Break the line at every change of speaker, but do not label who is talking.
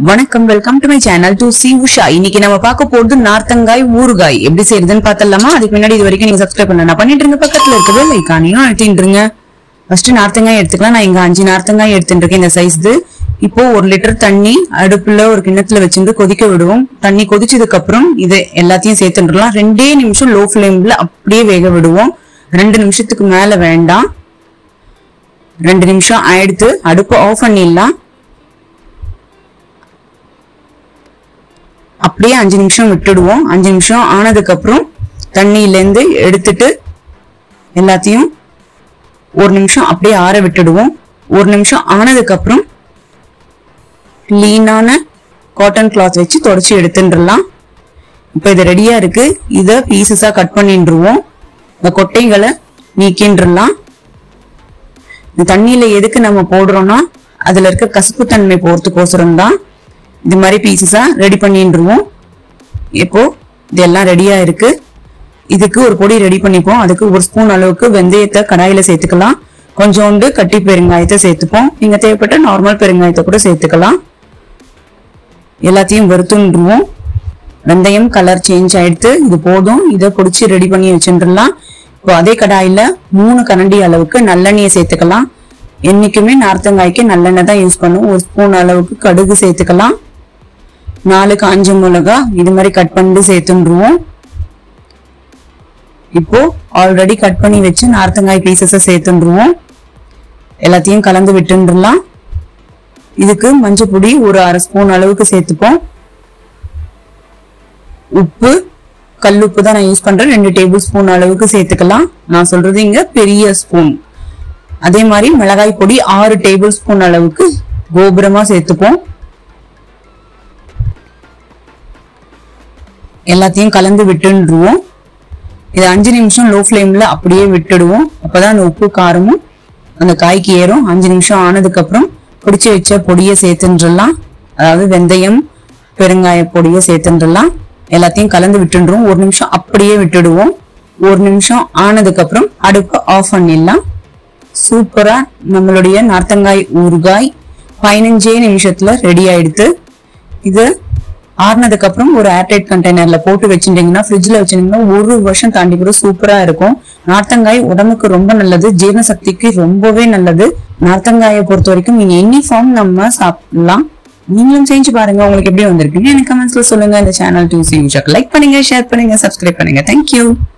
வணக்கம் welcome to my channel டு சி உஷா இன்னைக்கு நம்ம பார்க்க போறது நார்த்தங்காய் ஊறுகாய் எப்படி செய்யறதுன்னு பார்த்தலாமா அதுக்கு முன்னாடி இது வரைக்கும் நீங்க சப்ஸ்கிரைப் பண்ணல நான் பண்ணிட்டு இருங்க பக்கத்துல இருக்குது லைக்கானையும் அழுத்திட்டு இருங்க ஃபர்ஸ்ட் நார்த்தங்காய் எடுத்துக்கலாம் நான் இங்க அஞ்சு நார்த்தங்காய் எடுத்துட்டு இருக்கேன் இந்த சைஸ்து இப்போ ஒரு லிட்டர் தண்ணி அடுப்புல ஒரு கிண்ணத்துல வச்சிருந்து கொதிக்க விடுவோம் தண்ணி கொதிச்சதுக்கு அப்புறம் இது எல்லாத்தையும் சேர்த்துடலாம் ரெண்டே நிமிஷம் லோ ஃப்ளேம்ல அப்படியே வேக விடுவோம் ரெண்டு நிமிஷத்துக்கு மேல வேண்டாம் ரெண்டு நிமிஷம் ஆயிடுத்து அடுப்பு ஆஃப் பண்ணிடலாம் அப்படியே அஞ்சு நிமிஷம் விட்டுடுவோம் அஞ்சு நிமிஷம் ஆனதுக்கு அப்புறம் தண்ணியில இருந்து எடுத்துட்டு எல்லாத்தையும் ஒரு நிமிஷம் அப்படியே ஆற விட்டுடுவோம் ஒரு நிமிஷம் ஆனதுக்கு அப்புறம் கிளீனான காட்டன் கிளாத் வச்சு தொடச்சி எடுத்துட்டுலாம் இப்போ இது ரெடியா இருக்கு இத பீசஸா கட் பண்ணிட்டுருவோம் இந்த கொட்டைகளை நீக்கின்றலாம் இந்த தண்ணியில எதுக்கு நம்ம போடுறோம்னா அதுல இருக்க கசப்பு தன்மை போறதுக்கோசரம் தான் இது மாதிரி பீசஸா ரெடி பண்ணிட்டுருவோம் இப்போ இதெல்லாம் ரெடியா இருக்கு இதுக்கு ஒரு பொடி ரெடி பண்ணிப்போம் அதுக்கு ஒரு ஸ்பூன் அளவுக்கு வெந்தயத்தை கடாயில சேர்த்துக்கலாம் கொஞ்சோண்டு கட்டி பெருங்காயத்தை சேர்த்துப்போம் நீங்க தேவைப்பட்ட நார்மல் பெருங்காயத்தை கூட சேர்த்துக்கலாம் எல்லாத்தையும் வறுத்துண்டுருவோம் வெந்தயம் கலர் சேஞ்ச் ஆயிடுத்து இது போதும் இதை பொடிச்சு ரெடி பண்ணி வச்சுட்டுலாம் இப்போ அதே கடாயில மூணு கரண்டி அளவுக்கு நல்லெண்ணெயை சேர்த்துக்கலாம் என்னைக்குமே நார்த்தங்காய்க்கு நல்லெண்ணெய் தான் யூஸ் பண்ணுவோம் ஒரு ஸ்பூன் அளவுக்கு கடுகு சேர்த்துக்கலாம் நாலு காஞ்ச மிளகா இது மாதிரி கட் பண்ணிட்டு சேர்த்துருவோம் இப்போ ஆல்ரெடி கட் பண்ணி வச்சு நார்த்தங்காய் பீசஸை சேர்த்துருவோம் எல்லாத்தையும் கலந்து விட்டுடலாம் இதுக்கு மஞ்சள் பொடி ஒரு அரை ஸ்பூன் அளவுக்கு சேர்த்துப்போம் உப்பு கல்லுப்பு தான் நான் யூஸ் பண்றேன் ரெண்டு டேபிள் ஸ்பூன் அளவுக்கு சேர்த்துக்கலாம் நான் சொல்றது இங்க பெரிய ஸ்பூன் அதே மாதிரி மிளகாய் பொடி ஆறு டேபிள் ஸ்பூன் அளவுக்கு கோபுரமா சேர்த்துப்போம் எல்லாத்தையும் கலந்து விட்டுருவோம் இது அஞ்சு நிமிஷம் லோ ஃப்ளேம்ல அப்படியே விட்டுடுவோம் அப்பதான் அந்த உப்பு காரமும் அந்த காய்க்கு ஏறும் அஞ்சு நிமிஷம் ஆனதுக்கு அப்புறம் பிடிச்சு வச்ச பொடியை சேர்த்துன்றலாம் அதாவது வெந்தயம் பெருங்காய பொடியை சேர்த்துன்றலாம் எல்லாத்தையும் கலந்து விட்டுருவோம் ஒரு நிமிஷம் அப்படியே விட்டுடுவோம் ஒரு நிமிஷம் ஆனதுக்கு அப்புறம் அடுப்பை ஆஃப் பண்ணிடலாம் சூப்பரா நம்மளுடைய நார்த்தங்காய் ஊறுகாய் பதினஞ்சே நிமிஷத்துல ரெடி ஆயிடுது இது ஆறுனதுக்கு அப்புறம் ஒரு ஏர்டைட் கண்டெய்னர்ல போட்டு வச்சுட்டீங்கன்னா ஃப்ரிட்ஜ்ல வச்சிருந்தீங்கன்னா ஒரு வருஷம் தாண்டி கூட சூப்பரா இருக்கும் நார்த்தங்காய் உடம்புக்கு ரொம்ப நல்லது ஜீரண சக்திக்கு ரொம்பவே நல்லது நார்த்தங்காயை பொறுத்த வரைக்கும் நீங்க எனி ஃபார்ம் நம்ம சாப்பிடலாம் நீங்களும் செஞ்சு பாருங்க உங்களுக்கு எப்படி வந்திருக்குன்னு எனக்கு கமெண்ட்ஸ்ல சொல்லுங்க இந்த சேனல் டூ சி லைக் பண்ணுங்க ஷேர் பண்ணுங்க சப்ஸ்கிரைப் பண்ணுங்க தேங்க்யூ